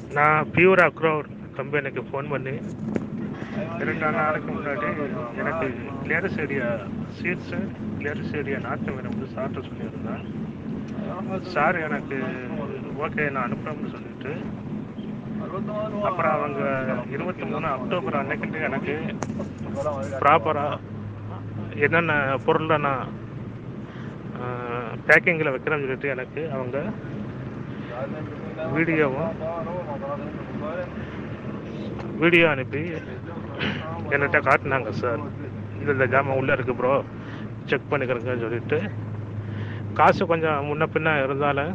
நான் பியூர் அக்ரோர் கம்பெனிக்கு ஃபோன் பண்ணி இரண்டு நாளைக்கு முன்னாடி எனக்கு clearance area seats clearance area நாட்டு வேணும்னு சார்ட்ட சொல்லியிருந்தேன் சார் எனக்கு ஓகே நான் அனுப்புகிறேன்னு சொல்லிட்டு அப்புறம் அவங்க இருபத்தி மூணு அக்டோபர் அன்னைக்கிட்டு எனக்கு ப்ராப்பராக என்னென்ன பொருளை நான் பேக்கிங்கில் வைக்கிறேன்னு சொல்லிட்டு எனக்கு அவங்க வீடியோவும் வீடியோ அனுப்பி என்கிட்ட காட்டினாங்க சார் இந்த இந்த ஜாமான் உள்ளே இருக்கு ப்ரோ செக் பண்ணிக்கிறேங்கன்னு சொல்லிட்டு காசு கொஞ்சம் முன்ன பின்ன இருந்தாலும்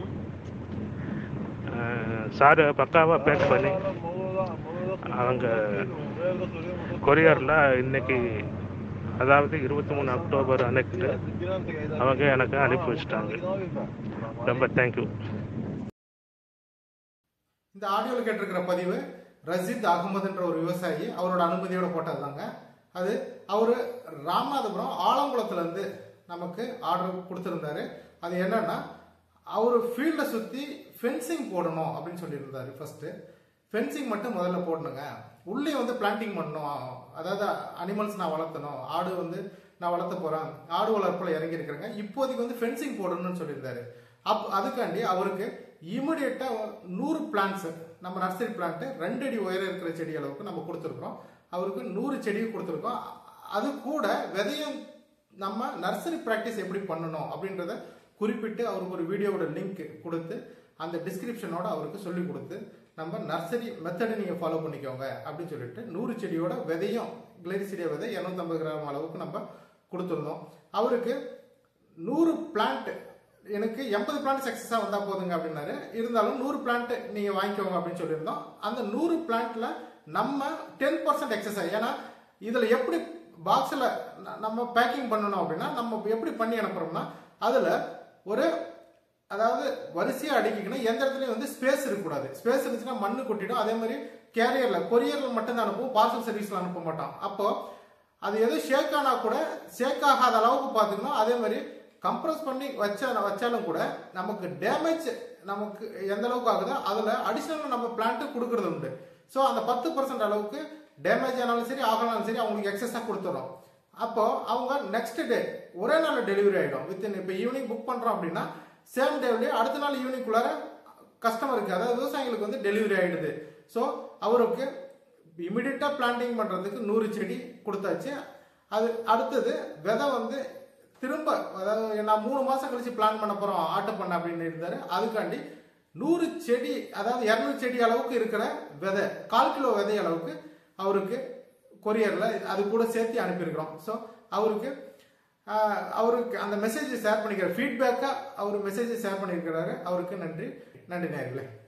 சார் பக்காவாக பேக் பண்ணி அவங்க கொரியரில் இன்னைக்கு அதாவது இருபத்தி மூணு அக்டோபர் அன்னைக்கு அவங்க எனக்கு அனுப்பி வச்சிட்டாங்க ரொம்ப தேங்க்யூ இந்த ஆடியோவில் கேட்டிருக்கிற பதிவு ரஷீத் அகமதுன்ற ஒரு விவசாயி அவரோட அனுமதியோட போட்டதுதாங்க அது அவர் ராமநாதபுரம் ஆலங்குளத்துல இருந்து நமக்கு ஆர்டர் கொடுத்துருந்தாரு அது என்னன்னா அவர் ஃபீல்டை சுற்றி ஃபென்சிங் போடணும் அப்படின்னு சொல்லியிருந்தாரு ஃபர்ஸ்ட் ஃபென்சிங் மட்டும் முதல்ல போடணுங்க உள்ளே வந்து பிளான்டிங் பண்ணணும் அதாவது அனிமல்ஸ் நான் வளர்த்தணும் ஆடு வந்து நான் வளர்த்த போறேன் ஆடு வளர்ப்பில் இறங்கி இருக்கிறேங்க இப்போதைக்கு வந்து ஃபென்சிங் போடணும்னு சொல்லியிருந்தாரு அப் அதுக்காண்டி அவருக்கு இமிடியேட்டா நூறு பிளான்ஸ் நம்ம நர்சரி பிளான்ட் ரெண்டு அடி உயரம் இருக்கிற செடி அளவுக்கு நம்ம கொடுத்துருக்கோம் அவருக்கு நூறு செடி கொடுத்துருக்கோம் அது கூட விதையும் நம்ம நர்சரி ப்ராக்டிஸ் எப்படி பண்ணணும் அப்படின்றத குறிப்பிட்டு அவருக்கு ஒரு வீடியோவோட லிங்க் கொடுத்து அந்த டிஸ்கிரிப்ஷனோட அவருக்கு சொல்லி கொடுத்து நம்ம நர்சரி மெத்தடை நீங்கள் ஃபாலோ பண்ணிக்கோங்க அப்படின்னு சொல்லிட்டு நூறு செடியோட விதையும் கிளைரிசிடியா விதை இரநூத்தம்பது கிராம் அளவுக்கு நம்ம கொடுத்துருந்தோம் அவருக்கு நூறு பிளான்ட் எனக்கு எண்பது பிளான்ட் சக்ஸஸாக வந்தால் போதுங்க அப்படின்னாரு இருந்தாலும் நூறு பிளான்ட் நீங்கள் வாங்கிக்கோங்க அப்படின்னு சொல்லியிருந்தோம் அந்த நூறு பிளான்ட்ல நம்ம டென் பர்சன்ட் எக்ஸஸ் ஏன்னா இதில் எப்படி பாக்ஸில் நம்ம பேக்கிங் பண்ணணும் அப்படின்னா நம்ம எப்படி பண்ணி அனுப்புறோம்னா அதில் ஒரு அதாவது வரிசையாக அடிக்கிக்கணும் எந்த இடத்துலையும் வந்து ஸ்பேஸ் இருக்கக்கூடாது ஸ்பேஸ் இருந்துச்சுன்னா மண்ணு கொட்டிடும் அதே மாதிரி கேரியரில் கொரியரில் மட்டும்தான் அனுப்புவோம் பார்சல் சர்வீஸில் அனுப்ப மாட்டோம் அப்போ அது எதுவும் ஷேக் ஆனா கூட ஷேக் ஆகாத அளவுக்கு பார்த்துக்கணும் அதே மாதிரி கம்ப்ரஸ் பண்ணி வச்சா வச்சாலும் கூட நமக்கு டேமேஜ் நமக்கு எந்த அளவுக்கு ஆகுதோ அதில் அடிஷ்னலாக நம்ம பிளான்ட்டு கொடுக்கறது உண்டு ஸோ அந்த பத்து பர்சன்ட் அளவுக்கு டேமேஜ் ஆனாலும் சரி ஆகலாலும் சரி அவங்களுக்கு எக்ஸஸாக கொடுத்துறோம் அப்போ அவங்க நெக்ஸ்ட் டே ஒரே நாள் டெலிவரி ஆகிடும் வித்தின் இப்போ ஈவினிங் புக் பண்ணுறோம் அப்படின்னா சேம் டேவ்லேயே அடுத்த நாள் ஈவினிங்குள்ளார கஸ்டமருக்கு அதாவது விவசாயிகளுக்கு வந்து டெலிவரி ஆகிடுது ஸோ அவருக்கு இமிடியட்டாக பிளான்டிங் பண்ணுறதுக்கு நூறு செடி கொடுத்தாச்சு அது அடுத்தது விதை வந்து திரும்ப அதாவது நான் மூணு மாதம் கழிச்சு பிளான் பண்ண போகிறோம் ஆட்டு பண்ண அப்படின்னு இருந்தாரு அதுக்காண்டி நூறு செடி அதாவது இரநூறு செடி அளவுக்கு இருக்கிற விதை கால் கிலோ விதை அளவுக்கு அவருக்கு கொரியரில் அது கூட சேர்த்து அனுப்பியிருக்கிறோம் ஸோ அவருக்கு ஆஹ், அவருக்கு அந்த மெசேஜ் ஷேர் பண்ணிக்கிற ஃபீட்பேக்காக அவர் மெசேஜ் ஷேர் பண்ணியிருக்கிறாரு அவருக்கு நன்றி நன்றி நேர்களே